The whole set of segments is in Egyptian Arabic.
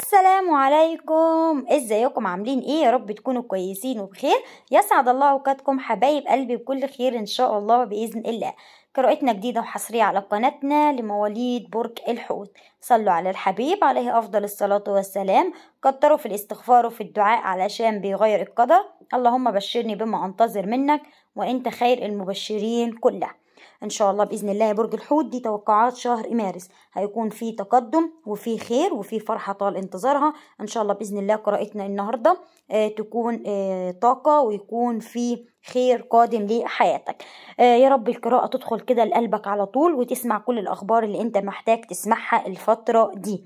السلام عليكم ازيكم عاملين ايه يا رب تكونوا كويسين وبخير يسعد الله اوقاتكم حبايب قلبي بكل خير ان شاء الله باذن الله قراءتنا جديدة وحصرية على قناتنا لمواليد برج الحوت صلوا على الحبيب عليه أفضل الصلاة والسلام كتروا في الاستغفار وفي الدعاء علشان بيغير القدر اللهم بشرني بما أنتظر منك وأنت خير المبشرين كلها ان شاء الله باذن الله يا برج الحوت دي توقعات شهر مارس هيكون في تقدم وفي خير وفي فرحه طال انتظارها ان شاء الله باذن الله قراءتنا النهارده آه تكون آه طاقه ويكون في خير قادم لحياتك آه يا رب القراءه تدخل كده لقلبك على طول وتسمع كل الاخبار اللي انت محتاج تسمعها الفتره دي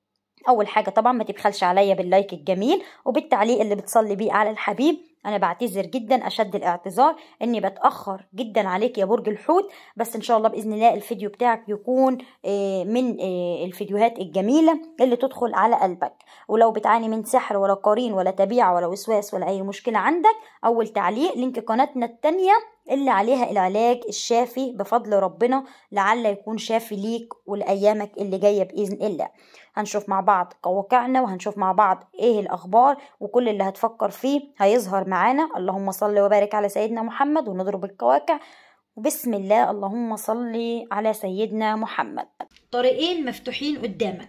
اول حاجه طبعا ما تبخلش عليا باللايك الجميل وبالتعليق اللي بتصلي بيه على الحبيب انا بعتذر جدا اشد الاعتذار اني بتاخر جدا عليك يا برج الحوت بس ان شاء الله باذن الله الفيديو بتاعك يكون من الفيديوهات الجميله اللي تدخل على قلبك ولو بتعاني من سحر ولا قرين ولا تبيعه ولا وسواس ولا اي مشكله عندك اول تعليق لينك قناتنا التانيه اللي عليها العلاج الشافي بفضل ربنا لعل يكون شافي ليك ولأيامك اللي جاية بإذن الله هنشوف مع بعض قواقعنا وهنشوف مع بعض ايه الأخبار وكل اللي هتفكر فيه هيظهر معانا اللهم صل وبارك على سيدنا محمد ونضرب القواقع وبسم الله اللهم صل على سيدنا محمد طريقين مفتوحين قدامك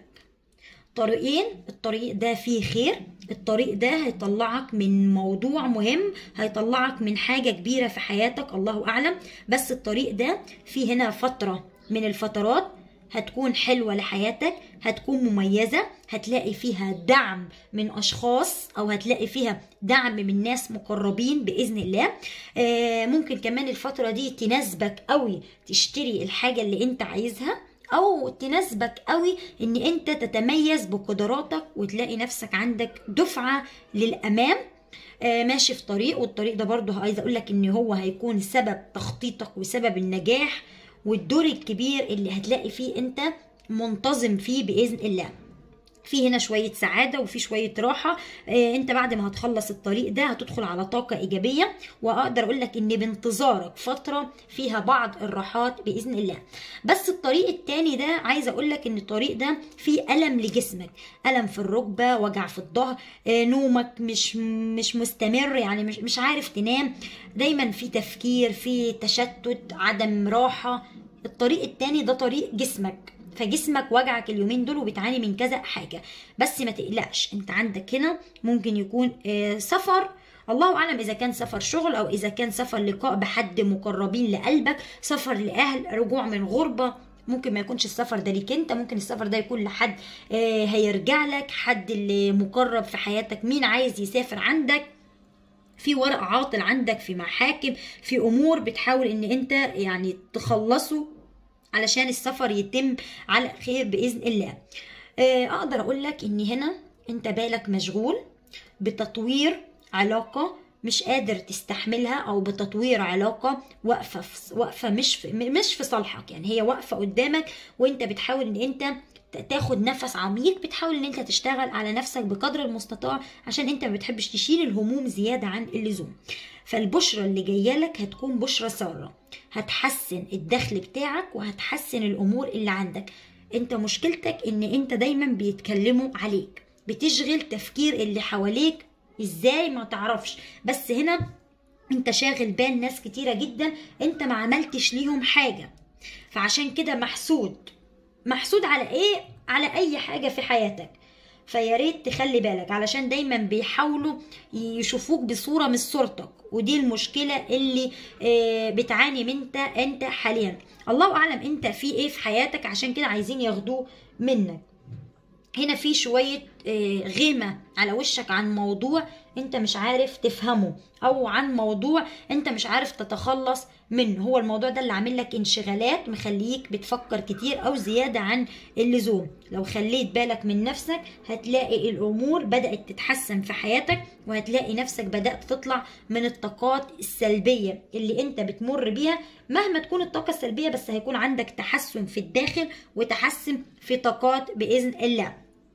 طريقين الطريق ده فيه خير الطريق ده هيطلعك من موضوع مهم هيطلعك من حاجة كبيرة في حياتك الله أعلم بس الطريق ده فيه هنا فترة من الفترات هتكون حلوة لحياتك هتكون مميزة هتلاقي فيها دعم من أشخاص أو هتلاقي فيها دعم من ناس مقربين بإذن الله آه ممكن كمان الفترة دي تناسبك قوي تشتري الحاجة اللي انت عايزها او تناسبك قوي ان انت تتميز بقدراتك وتلاقي نفسك عندك دفعه للامام آه ماشي في طريق والطريق ده برضه عايزه اقول لك ان هو هيكون سبب تخطيطك وسبب النجاح والدور الكبير اللي هتلاقي فيه انت منتظم فيه باذن الله في هنا شوية سعادة وفي شوية راحة آه انت بعد ما هتخلص الطريق ده هتدخل على طاقة ايجابية واقدر اقول لك ان بانتظارك فترة فيها بعض الراحات باذن الله بس الطريق التاني ده عايزة اقول لك ان الطريق ده فيه ألم لجسمك ألم في الركبة وجع في الظهر آه نومك مش مش مستمر يعني مش مش عارف تنام دايما في تفكير في تشتت عدم راحة الطريق التاني ده طريق جسمك فجسمك وجعك اليومين دول وبتعاني من كذا حاجة بس ما تقلقش انت عندك هنا ممكن يكون آه سفر الله اعلم اذا كان سفر شغل او اذا كان سفر لقاء بحد مقربين لقلبك سفر لاهل رجوع من غربه ممكن ما يكونش السفر ده ليك انت ممكن السفر ده يكون لحد آه هيرجع لك حد اللي مقرب في حياتك مين عايز يسافر عندك في ورق عاطل عندك في محاكم في امور بتحاول ان انت يعني تخلصه علشان السفر يتم على خير باذن الله اقدر اقول لك ان هنا انت بالك مشغول بتطوير علاقه مش قادر تستحملها او بتطوير علاقه واقفه واقفه مش في مش في صالحك يعني هي واقفه قدامك وانت بتحاول ان انت تاخد نفس عميق بتحاول ان انت تشتغل على نفسك بقدر المستطاع عشان انت ما بتحبش تشيل الهموم زياده عن اللزوم فالبشرة اللي جايه لك هتكون بشرة سارة هتحسن الدخل بتاعك وهتحسن الامور اللي عندك انت مشكلتك ان انت دايما بيتكلموا عليك بتشغل تفكير اللي حواليك ازاي ما تعرفش بس هنا انت شاغل بال ناس كتيرة جدا انت ما عملتش ليهم حاجة فعشان كده محسود محسود على ايه على اي حاجة في حياتك فيا ريت تخلي بالك علشان دايما بيحاولوا يشوفوك بصوره مش صورتك ودي المشكله اللي بتعاني منها انت حاليا الله اعلم انت في ايه في حياتك عشان كده عايزين ياخدوه منك هنا في شويه غيمه على وشك عن موضوع انت مش عارف تفهمه او عن موضوع انت مش عارف تتخلص منه هو الموضوع ده اللي عامل لك انشغالات مخليك بتفكر كتير او زياده عن اللزوم لو خليت بالك من نفسك هتلاقي الامور بدات تتحسن في حياتك وهتلاقي نفسك بدات تطلع من الطاقات السلبيه اللي انت بتمر بيها مهما تكون الطاقه السلبيه بس هيكون عندك تحسن في الداخل وتحسن في طاقات باذن الله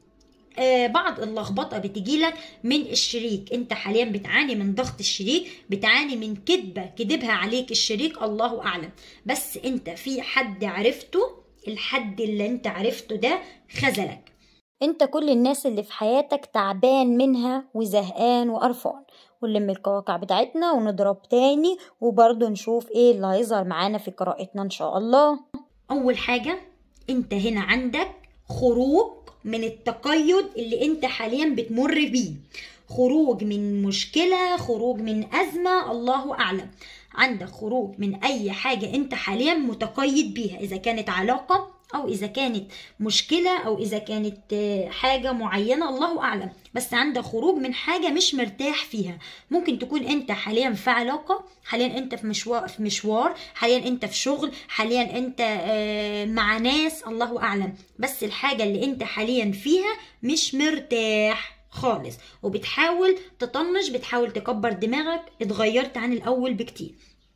آه بعض اللخبطه بتجيلك من الشريك انت حاليا بتعاني من ضغط الشريك بتعاني من كذبه كذبها عليك الشريك الله اعلم بس انت في حد عرفته الحد اللي انت عرفته ده خذلك انت كل الناس اللي في حياتك تعبان منها وزهقان وقرفان ونلم القواقع بتاعتنا ونضرب تاني وبرضه نشوف ايه اللي هيظهر معانا في قراءتنا ان شاء الله اول حاجة انت هنا عندك خروج من التقيد اللي انت حاليا بتمر بيه خروج من مشكلة خروج من أزمة الله أعلم عندك خروج من أي حاجة أنت حاليا متقيد بيها إذا كانت علاقة أو إذا كانت مشكلة أو إذا كانت آه، حاجة معينة الله أعلم بس عندك خروج من حاجة مش مرتاح فيها ممكن تكون أنت حاليا في علاقة حاليا أنت في مشوار في مشوار حاليا أنت في شغل حاليا أنت آه، مع ناس الله أعلم بس الحاجة اللي أنت حاليا فيها مش مرتاح خالص وبتحاول تطنش بتحاول تكبر دماغك اتغيرت عن الأول بكتير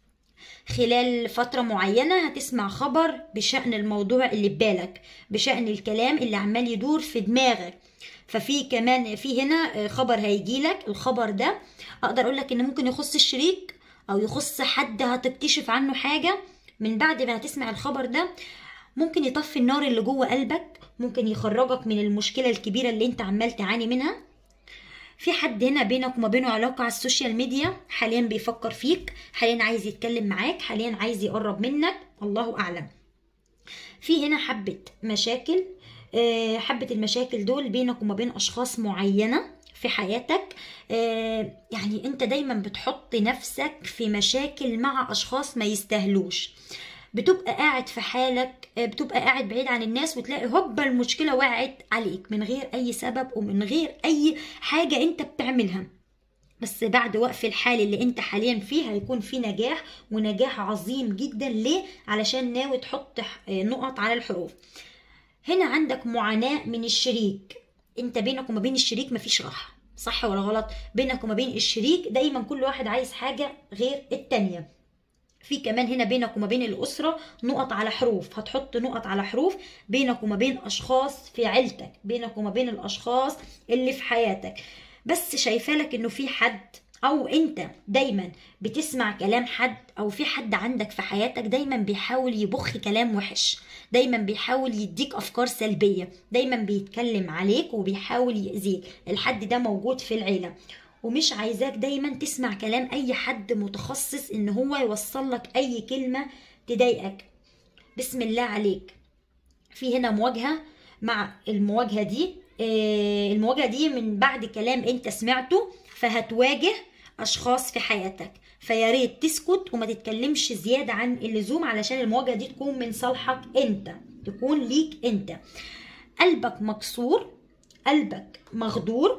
خلال فترة معينة هتسمع خبر بشأن الموضوع اللي ببالك بشأن الكلام اللي عمال يدور في دماغك ففي كمان في هنا خبر هيجيلك الخبر ده اقدر اقول لك ان ممكن يخص الشريك او يخص حد هتكتشف عنه حاجة من بعد ما هتسمع الخبر ده ممكن يطفي النار اللي جوه قلبك ممكن يخرجك من المشكلة الكبيرة اللي انت عمال تعاني منها في حد هنا بينك وما بينه علاقة على السوشيال ميديا حاليا بيفكر فيك حاليا عايز يتكلم معاك حاليا عايز يقرب منك الله أعلم في هنا حبة مشاكل آه، حبة المشاكل دول بينك وما بين أشخاص معينة في حياتك آه، يعني انت دايما بتحط نفسك في مشاكل مع اشخاص ما يستاهلوش بتبقى قاعد في حالك آه، بتبقى قاعد بعيد عن الناس وتلاقي هوبا المشكلة وقعت عليك من غير أي سبب ومن غير أي حاجة أنت بتعملها بس بعد وقف الحال اللي انت حاليا فيه هيكون في نجاح ونجاح عظيم جدا ليه علشان ناوي تحط آه، نقط على الحروف هنا عندك معاناة من الشريك انت بينك وما بين الشريك مفيش راحة صح ولا غلط بينك وما بين الشريك دايما كل واحد عايز حاجة غير التانية في كمان هنا بينك وما بين الأسرة نقط على حروف هتحط نقط على حروف بينك وما بين أشخاص في عيلتك بينك وما بين الأشخاص اللي في حياتك بس شايفالك إنه في حد أو أنت دايما بتسمع كلام حد أو في حد عندك في حياتك دايما بيحاول يبخ كلام وحش دايما بيحاول يديك أفكار سلبية دايما بيتكلم عليك وبيحاول يأذيك الحد ده موجود في العيلة ومش عايزاك دايما تسمع كلام اي حد متخصص ان هو يوصل لك اي كلمة تضايقك بسم الله عليك في هنا مواجهة مع المواجهة دي آه، المواجهة دي من بعد كلام انت سمعته فهتواجه اشخاص في حياتك فيا ريت تسكت وما تتكلمش زيادة عن اللزوم علشان المواجهة دي تكون من صالحك انت تكون ليك انت قلبك مكسور قلبك مغدور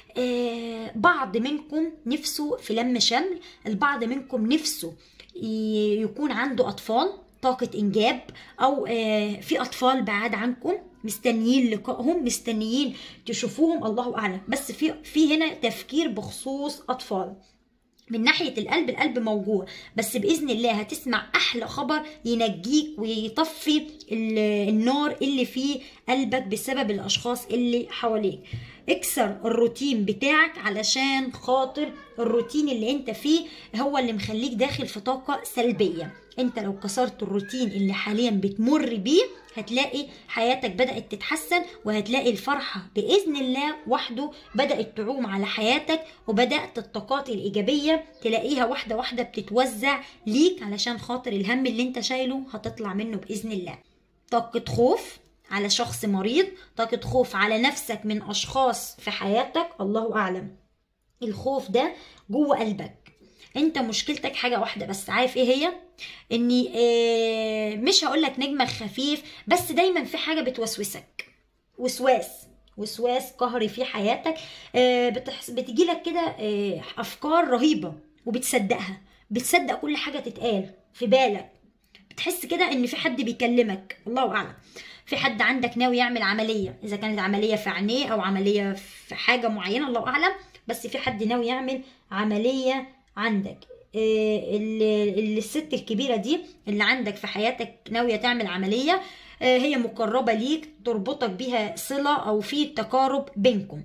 آه، بعض منكم نفسه في لم شمل البعض منكم نفسه ي- يكون عنده أطفال طاقة إنجاب أو آه، في أطفال بعاد عنكم مستنيين لقائهم مستنيين تشوفوهم الله أعلم بس في في هنا تفكير بخصوص أطفال من ناحية القلب القلب موجوع بس بإذن الله هتسمع أحلى خبر ينجيك ويطفي ال- النار اللي في قلبك بسبب الأشخاص اللي حواليك اكسر الروتين بتاعك علشان خاطر الروتين اللي انت فيه هو اللي مخليك داخل في طاقة سلبية انت لو كسرت الروتين اللي حاليا بتمر بيه هتلاقي حياتك بدأت تتحسن وهتلاقي الفرحة بإذن الله وحده بدأت تعوم على حياتك وبدأت الطاقات الإيجابية تلاقيها واحدة واحدة بتتوزع ليك علشان خاطر الهم اللي انت شايله هتطلع منه بإذن الله طاقة خوف على شخص مريض طاقة خوف على نفسك من أشخاص في حياتك الله أعلم الخوف ده جوه قلبك انت مشكلتك حاجة واحدة بس عارف ايه هي اني آه مش هقولك نجمك خفيف بس دايما في حاجة بتوسوسك وسواس وسواس قهري في حياتك آه بتحس بتجيلك كده آه افكار رهيبة وبتصدقها بتصدق كل حاجة تتقال في بالك بتحس كده ان في حد بيكلمك الله اعلم في حد عندك ناوي يعمل عملية إذا كانت عملية في عينيه أو عملية في حاجة معينة الله أعلم بس في حد ناوي يعمل عملية عندك إيه ال- ال- الست الكبيرة دي اللي عندك في حياتك ناوية تعمل عملية آه، هي مقربة ليك تربطك بيها صلة أو في تقارب بينكم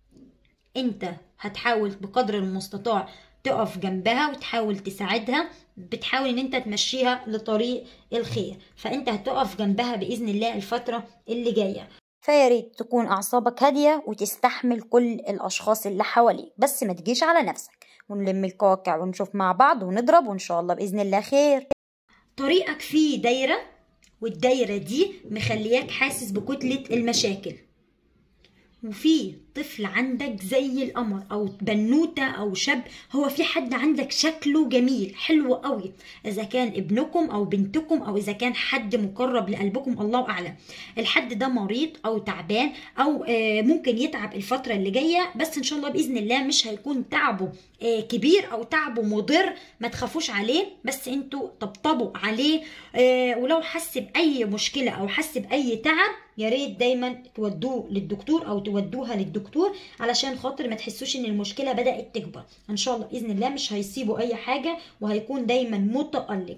انت هتحاول بقدر المستطاع تقف جنبها وتحاول تساعدها بتحاول ان انت تمشيها لطريق الخير فانت هتقف جنبها باذن الله الفتره اللي جايه فياريت تكون أعصابك هادية وتستحمل كل الأشخاص اللي حواليك بس ما تجيش على نفسك ونلم القواقع ونشوف مع بعض ونضرب وإن شاء الله بإذن الله خير طريقك فيه دايرة والدايرة دي مخلياك حاسس بكتلة المشاكل وفي طفل عندك زي القمر او بنوته او شاب هو في حد عندك شكله جميل حلو قوي اذا كان ابنكم او بنتكم او اذا كان حد مقرب لقلبكم الله اعلم الحد ده مريض او تعبان او ممكن يتعب الفتره اللي جايه بس ان شاء الله باذن الله مش هيكون تعبه كبير او تعبه مضر ما تخافوش عليه بس انتوا طبطبوا عليه ولو حس باي مشكله او حس باي تعب يا ريت دايما تودوه للدكتور او تودوها للدكتور علشان خاطر ما تحسوش ان المشكله بدات تكبر ان شاء الله باذن الله مش هيصيبوا اي حاجه وهيكون دايما متالق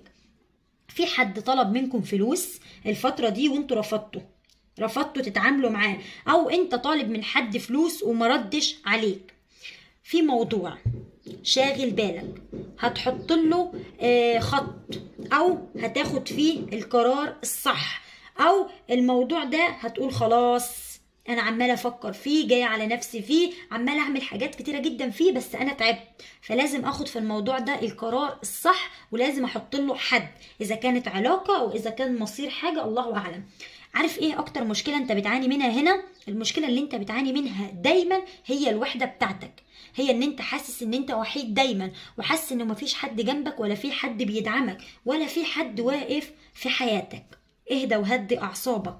في حد طلب منكم فلوس الفتره دي وانتوا رفضتوا رفضتوا تتعاملوا معاه او انت طالب من حد فلوس وما ردش عليك في موضوع شاغل بالك هتحط له آه خط او هتاخد فيه القرار الصح او الموضوع ده هتقول خلاص انا عماله افكر فيه جايه على نفسي فيه عماله اعمل حاجات كتيره جدا فيه بس انا تعبت فلازم اخد في الموضوع ده القرار الصح ولازم احط له حد اذا كانت علاقه او اذا كان مصير حاجه الله اعلم عارف ايه اكتر مشكله انت بتعاني منها هنا المشكله اللي انت بتعاني منها دايما هي الوحده بتاعتك هي ان انت حاسس ان انت وحيد دايما وحاسس ان مفيش حد جنبك ولا في حد بيدعمك ولا في حد واقف في حياتك اهدى وهدي اعصابك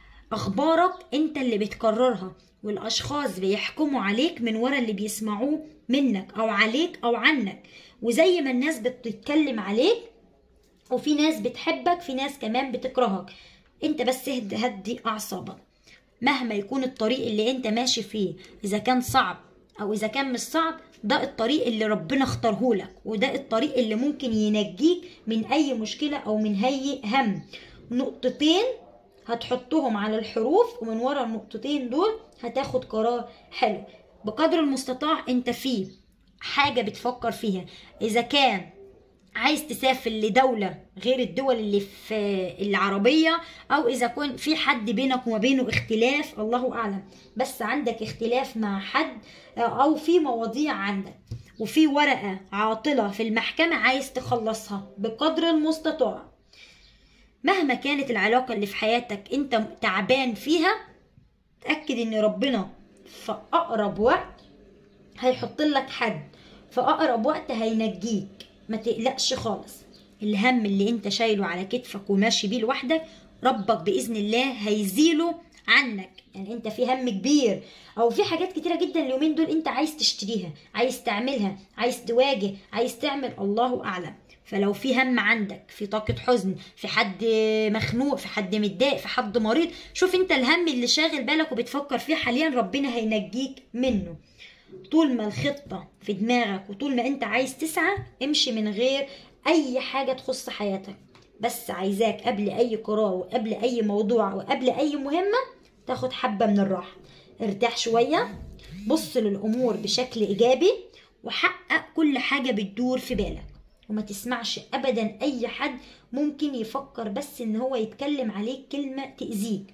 اخبارك انت اللي بتكررها والاشخاص بيحكموا عليك من ورا اللي بيسمعوه منك او عليك او عنك وزي ما الناس بتتكلم عليك وفي ناس بتحبك في ناس كمان بتكرهك انت بس اهدي هدي اعصابك مهما يكون الطريق اللي انت ماشي فيه اذا كان صعب او اذا كان مش صعب ده الطريق اللي ربنا اختاره لك وده الطريق اللي ممكن ينجيك من اي مشكله او من اي هم نقطتين هتحطهم على الحروف ومن ورا النقطتين دول هتاخد قرار حلو بقدر المستطاع انت فيه حاجة بتفكر فيها اذا كان عايز تسافر لدولة غير الدول اللي في العربية او اذا كنت في حد بينك وما بينه اختلاف الله اعلم بس عندك اختلاف مع حد او في مواضيع عندك وفي ورقة عاطلة في المحكمة عايز تخلصها بقدر المستطاع مهما كانت العلاقة اللي في حياتك انت تعبان فيها تأكد ان ربنا في اقرب وقت هيحط لك حد في اقرب وقت هينجيك ما تقلقش خالص الهم اللي انت شايله على كتفك وماشي بيه لوحدك ربك باذن الله هيزيله عنك يعني انت في هم كبير او في حاجات كتيره جدا اليومين دول انت عايز تشتريها عايز تعملها عايز تواجه عايز تعمل الله اعلم فلو في هم عندك في طاقة حزن في حد مخنوق في حد متضايق في حد مريض شوف انت الهم اللي شاغل بالك وبتفكر فيه حاليا ربنا هينجيك منه طول ما الخطة في دماغك وطول ما انت عايز تسعى امشي من غير اي حاجة تخص حياتك بس عايزاك قبل اي قرار وقبل اي موضوع وقبل اي مهمة تاخد حبة من الراحة ارتاح شوية بص للامور بشكل ايجابي وحقق كل حاجة بتدور في بالك وما تسمعش ابدا اي حد ممكن يفكر بس ان هو يتكلم عليك كلمة تأذيك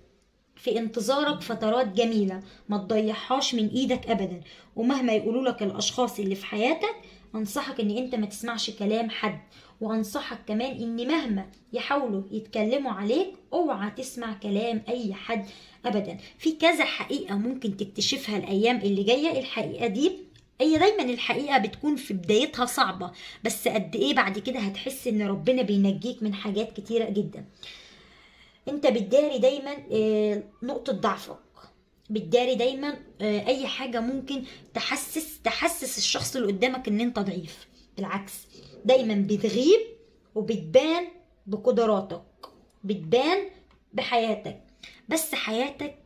في انتظارك فترات جميلة ما تضيعهاش من ايدك ابدا ومهما يقولوا لك الاشخاص اللي في حياتك انصحك ان انت ما تسمعش كلام حد وانصحك كمان ان مهما يحاولوا يتكلموا عليك اوعى تسمع كلام اي حد ابدا في كذا حقيقة ممكن تكتشفها الايام اللي جاية الحقيقة دي هي دايما الحقيقة بتكون في بدايتها صعبة بس قد ايه بعد كده هتحس ان ربنا بينجيك من حاجات كتيرة جدا انت بتداري دايما نقطة ضعفك بتداري دايما اي حاجة ممكن تحسس تحسس الشخص اللي قدامك ان انت ضعيف بالعكس دايما بتغيب وبتبان بقدراتك بتبان بحياتك بس حياتك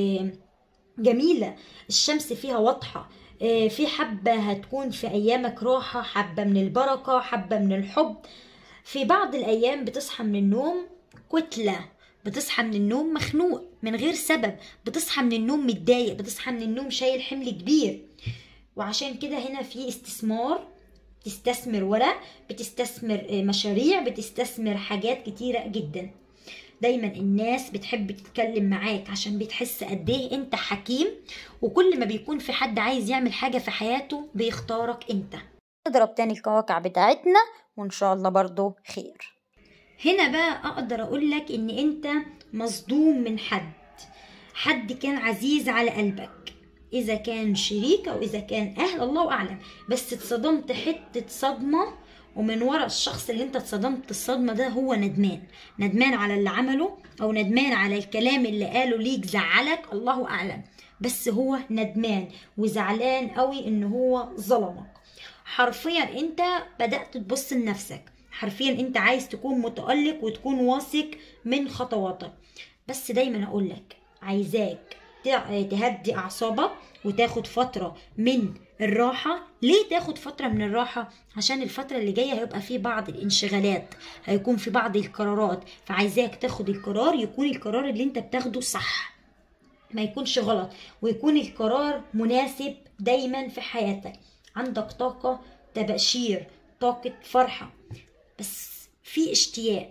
جميلة الشمس فيها واضحة في حبة هتكون في أيامك راحة حبة من البركة حبة من الحب في بعض الأيام بتصحى من النوم كتلة بتصحى من النوم مخنوق من غير سبب بتصحى من النوم متضايق بتصحى من النوم شايل حمل كبير وعشان كده هنا في استثمار تستثمر ورق بتستثمر مشاريع بتستثمر حاجات كتيرة جدا دايما الناس بتحب تتكلم معاك عشان بتحس قد ايه انت حكيم وكل ما بيكون في حد عايز يعمل حاجة في حياته بيختارك انت نضرب تاني القواقع بتاعتنا وان شاء الله برضو خير هنا بقى اقدر اقول لك ان انت مصدوم من حد حد كان عزيز على قلبك اذا كان شريك او اذا كان اهل الله اعلم بس اتصدمت حته صدمه ومن ورا الشخص اللي انت اتصدمت الصدمه ده هو ندمان ندمان على اللي عمله او ندمان على الكلام اللي قاله ليك زعلك الله اعلم بس هو ندمان وزعلان قوي ان هو ظلمك حرفيا انت بدات تبص لنفسك حرفيا انت عايز تكون متالق وتكون واثق من خطواتك بس دايما اقول لك عايزاك تهدي اعصابك وتاخد فتره من الراحة ليه تاخد فترة من الراحة عشان الفترة اللي جاية هيبقى في بعض الانشغالات هيكون في بعض القرارات فعايزاك تاخد القرار يكون القرار اللي انت بتاخده صح ما يكونش غلط ويكون القرار مناسب دايما في حياتك عندك طاقة تبشير طاقة فرحة بس في اشتياق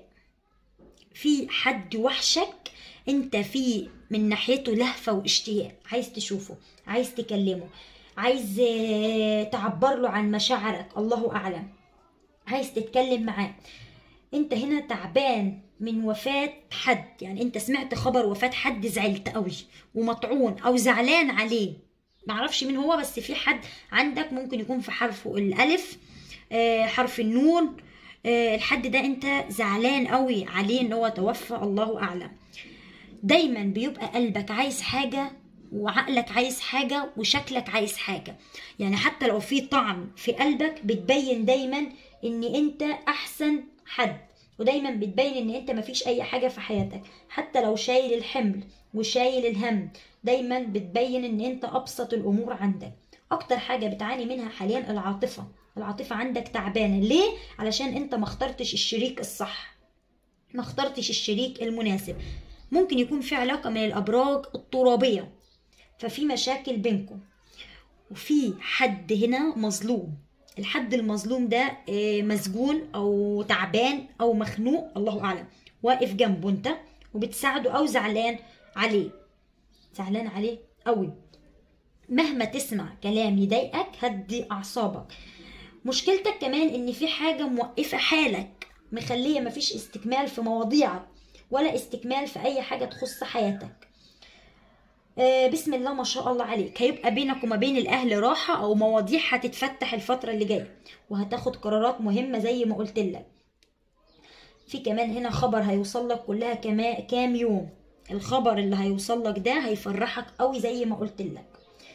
في حد وحشك انت في من ناحيته لهفة واشتياق عايز تشوفه عايز تكلمه عايز تعبر له عن مشاعرك الله اعلم عايز تتكلم معاه انت هنا تعبان من وفاة حد يعني انت سمعت خبر وفاة حد زعلت قوي ومطعون او زعلان عليه معرفش مين هو بس في حد عندك ممكن يكون في حرفه الالف حرف النون الحد ده انت زعلان قوي عليه ان هو توفى الله اعلم دايما بيبقى قلبك عايز حاجة وعقلك عايز حاجة وشكلك عايز حاجة يعني حتى لو في طعم في قلبك بتبين دايما ان انت احسن حد ودايما بتبين ان انت مفيش اي حاجة في حياتك حتى لو شايل الحمل وشايل الهم دايما بتبين ان انت ابسط الامور عندك اكتر حاجة بتعاني منها حاليا العاطفة العاطفة عندك تعبانة ليه؟ علشان انت ما اخترتش الشريك الصح ما اخترتش الشريك المناسب ممكن يكون في علاقة من الأبراج الترابية ففي مشاكل بينكم وفي حد هنا مظلوم الحد المظلوم ده مسجون أو تعبان أو مخنوق الله أعلم واقف جنبه أنت وبتساعده أو زعلان عليه زعلان عليه قوي مهما تسمع كلام يضايقك هدي أعصابك مشكلتك كمان إن في حاجة موقفة حالك مخلية مفيش استكمال في مواضيعك ولا استكمال في اي حاجه تخص حياتك آه بسم الله ما شاء الله عليك هيبقى بينك وما بين الاهل راحه او مواضيع هتتفتح الفتره اللي جايه وهتاخد قرارات مهمه زي ما قلت لك في كمان هنا خبر هيوصل لك كلها كما كام يوم الخبر اللي هيوصل لك ده هيفرحك قوي زي ما قلت لك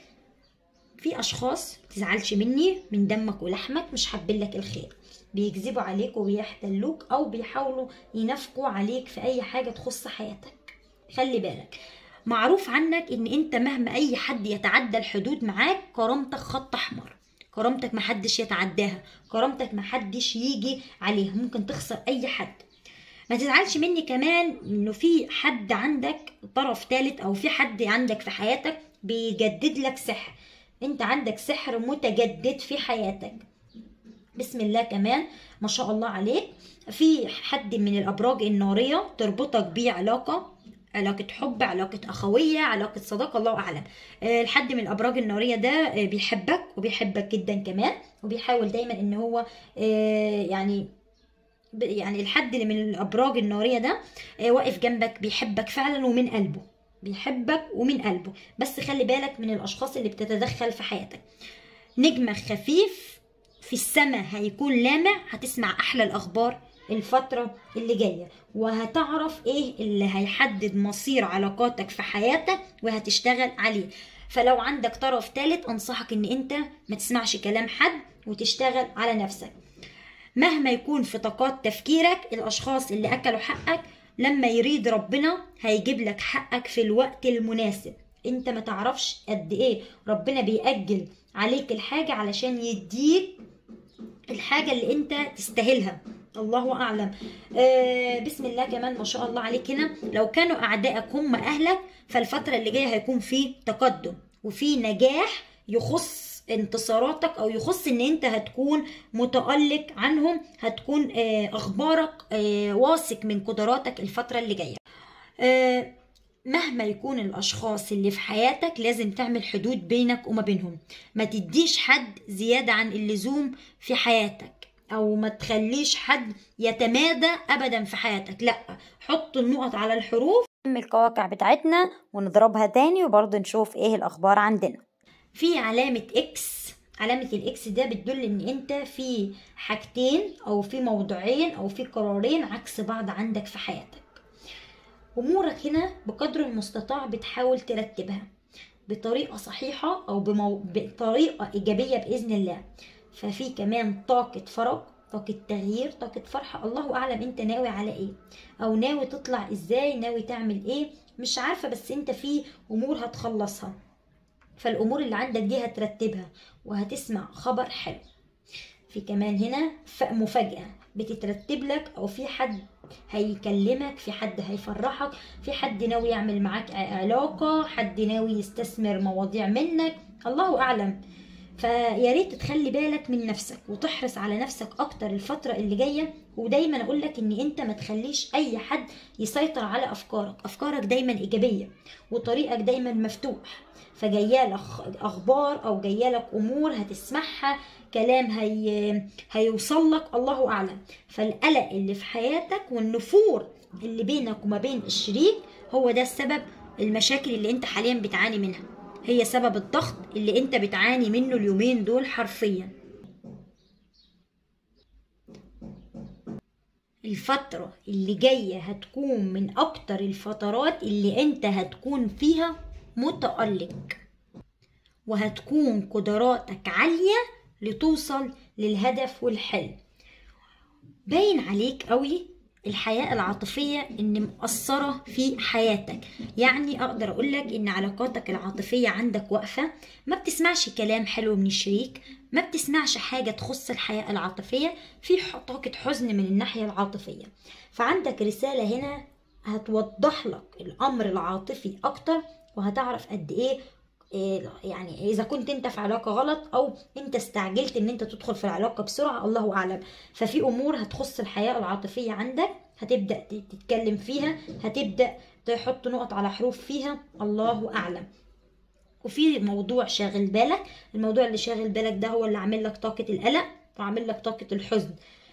في اشخاص تزعلش مني من دمك ولحمك مش حابين لك الخير بيكذبوا عليك وبيحتلوك او بيحاولوا ينافقوا عليك في اي حاجه تخص حياتك خلي بالك معروف عنك ان انت مهما اي حد يتعدى الحدود معاك كرامتك خط احمر كرامتك محدش يتعداها كرامتك محدش يجي عليها ممكن تخسر اي حد ما تزعلش مني كمان انه في حد عندك طرف ثالث او في حد عندك في حياتك بيجدد لك سحر انت عندك سحر متجدد في حياتك بسم الله كمان ما شاء الله عليك في حد من الابراج الناريه تربطك بيه علاقه علاقة حب علاقة أخوية علاقة صداقة الله أعلم أه الحد من الأبراج النارية ده أه بيحبك وبيحبك جدا كمان وبيحاول دايما إن هو أه يعني يعني الحد اللي من الأبراج النارية ده واقف جنبك بيحبك فعلا ومن قلبه بيحبك ومن قلبه بس خلي بالك من الأشخاص اللي بتتدخل في حياتك نجمة خفيف في السماء هيكون لامع هتسمع احلى الاخبار الفترة اللي جاية وهتعرف ايه اللي هيحدد مصير علاقاتك في حياتك وهتشتغل عليه فلو عندك طرف ثالث انصحك ان انت ما تسمعش كلام حد وتشتغل على نفسك مهما يكون في طاقات تفكيرك الاشخاص اللي اكلوا حقك لما يريد ربنا هيجيب لك حقك في الوقت المناسب انت ما تعرفش قد ايه ربنا بيأجل عليك الحاجة علشان يديك الحاجة اللي انت تستاهلها الله اعلم آه بسم الله كمان ما شاء الله عليك هنا لو كانوا اعدائك هم اهلك فالفترة اللي جاية هيكون في تقدم وفي نجاح يخص انتصاراتك او يخص ان انت هتكون متألق عنهم هتكون آه اخبارك آه واثق من قدراتك الفترة اللي جاية آه مهما يكون الأشخاص اللي في حياتك لازم تعمل حدود بينك وما بينهم ما تديش حد زيادة عن اللزوم في حياتك أو ما تخليش حد يتمادى أبدا في حياتك لا حط النقط على الحروف القواقع بتاعتنا ونضربها تاني وبرضه نشوف ايه الأخبار عندنا في علامة اكس علامة الاكس ده بتدل ان انت في حاجتين او في موضوعين او في قرارين عكس بعض عندك في حياتك امورك هنا بقدر المستطاع بتحاول ترتبها بطريقة صحيحة او بمو... بطريقة ايجابية باذن الله ففي كمان طاقة فرج طاقة تغيير طاقة فرحة الله أعلم أنت ناوي على إيه أو ناوي تطلع إزاي ناوي تعمل إيه مش عارفة بس أنت في أمور هتخلصها فالأمور اللي عندك دي هترتبها وهتسمع خبر حلو في كمان هنا مفاجأة بتترتب لك أو في حد هيكلمك في حد هيفرحك في حد ناوي يعمل معاك علاقة حد ناوي يستثمر مواضيع منك الله أعلم فيا ريت تخلي بالك من نفسك وتحرص على نفسك اكتر الفتره اللي جايه ودايما اقول لك ان انت ما تخليش اي حد يسيطر على افكارك افكارك دايما ايجابيه وطريقك دايما مفتوح فجايالك اخبار او جايالك امور هتسمعها كلام هي... هيوصل لك الله اعلم فالقلق اللي في حياتك والنفور اللي بينك وما بين الشريك هو ده السبب المشاكل اللي انت حاليا بتعاني منها هي سبب الضغط اللي انت بتعاني منه اليومين دول حرفيا الفترة اللي جاية هتكون من أكتر الفترات اللي أنت هتكون فيها متألق وهتكون قدراتك عالية لتوصل للهدف والحلم باين عليك قوي الحياة العاطفية ان مأثرة في حياتك يعني اقدر اقولك ان علاقاتك العاطفية عندك واقفة ما بتسمعش كلام حلو من الشريك ما بتسمعش حاجة تخص الحياة العاطفية في طاقة حزن من الناحية العاطفية فعندك رسالة هنا هتوضح لك الامر العاطفي اكتر وهتعرف قد ايه يعني اذا كنت انت في علاقه غلط او انت استعجلت ان انت تدخل في العلاقه بسرعه الله اعلم ففي امور هتخص الحياه العاطفيه عندك هتبدا تتكلم فيها هتبدا تحط نقط على حروف فيها الله اعلم وفي موضوع شاغل بالك الموضوع اللي شاغل بالك ده هو اللي عامل لك طاقه القلق وعامل لك طاقه الحزن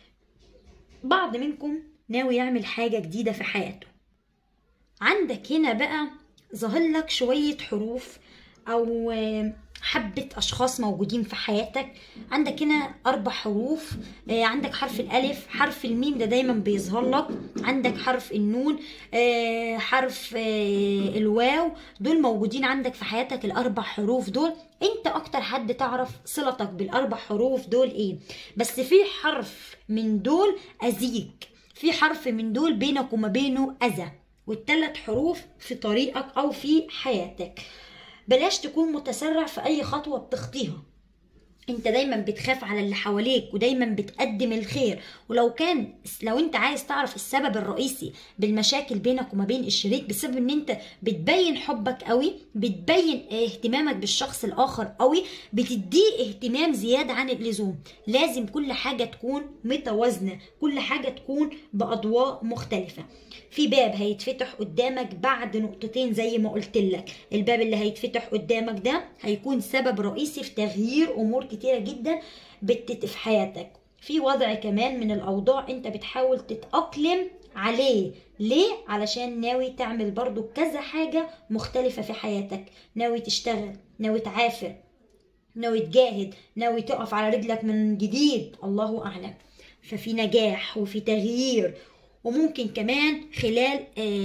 بعض منكم ناوي يعمل حاجه جديده في حياته عندك هنا بقى ظهر لك شويه حروف او حبة أشخاص موجودين في حياتك عندك هنا أربع حروف عندك حرف الألف حرف الميم ده دايما بيظهر لك عندك حرف النون حرف الواو دول موجودين عندك في حياتك الأربع حروف دول انت اكتر حد تعرف صلتك بالاربع حروف دول ايه بس في حرف من دول اذيك في حرف من دول بينك وما بينه اذى والثلاث حروف في طريقك او في حياتك بلاش تكون متسرع في اي خطوه بتخطيها انت دايما بتخاف على اللي حواليك ودايما بتقدم الخير ولو كان لو انت عايز تعرف السبب الرئيسي بالمشاكل بينك وما بين الشريك بسبب ان انت بتبين حبك قوي بتبين اهتمامك بالشخص الاخر قوي بتديه اهتمام زياده عن اللزوم لازم كل حاجه تكون متوازنه كل حاجه تكون باضواء مختلفه في باب هيتفتح قدامك بعد نقطتين زي ما قلت لك الباب اللي هيتفتح قدامك ده هيكون سبب رئيسي في تغيير امور كتيره جدا بتت في حياتك في وضع كمان من الاوضاع انت بتحاول تتاقلم عليه ليه علشان ناوي تعمل برضو كذا حاجه مختلفه في حياتك ناوي تشتغل ناوي تعافر ناوي تجاهد ناوي تقف على رجلك من جديد الله اعلم ففي نجاح وفي تغيير وممكن كمان خلال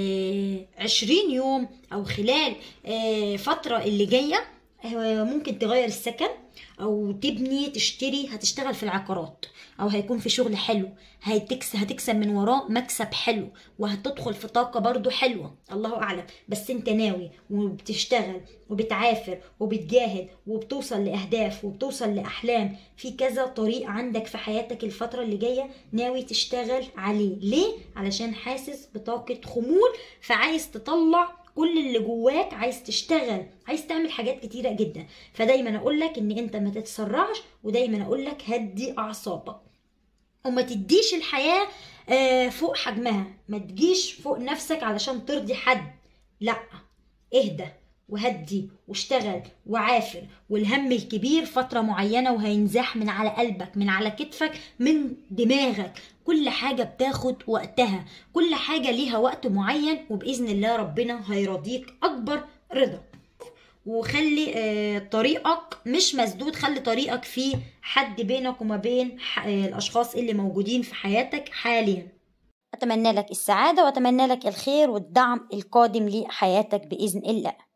عشرين يوم أو خلال فترة اللي جاية ممكن تغير السكن او تبني تشتري هتشتغل في العقارات او هيكون في شغل حلو هتكسب هتكسب من وراه مكسب حلو وهتدخل في طاقه برضو حلوه الله اعلم بس انت ناوي وبتشتغل وبتعافر وبتجاهد وبتوصل لاهداف وبتوصل لاحلام في كذا طريق عندك في حياتك الفتره اللي جايه ناوي تشتغل عليه ليه علشان حاسس بطاقه خمول فعايز تطلع كل اللي جواك عايز تشتغل عايز تعمل حاجات كتيرة جدا فدايما اقول لك ان انت ما تتسرعش ودايما اقول لك هدي اعصابك وما تديش الحياة آه فوق حجمها ما تجيش فوق نفسك علشان ترضي حد لا اهدى وهدي واشتغل وعافر والهم الكبير فترة معينة وهينزاح من على قلبك من على كتفك من دماغك كل حاجة بتاخد وقتها كل حاجة ليها وقت معين وبإذن الله ربنا هيرضيك أكبر رضا وخلي آه، طريقك مش مسدود خلي طريقك فيه حد بينك وما بين ح- آه، الأشخاص اللي موجودين في حياتك حاليا أتمنى لك السعادة وأتمنى لك الخير والدعم القادم لحياتك بإذن الله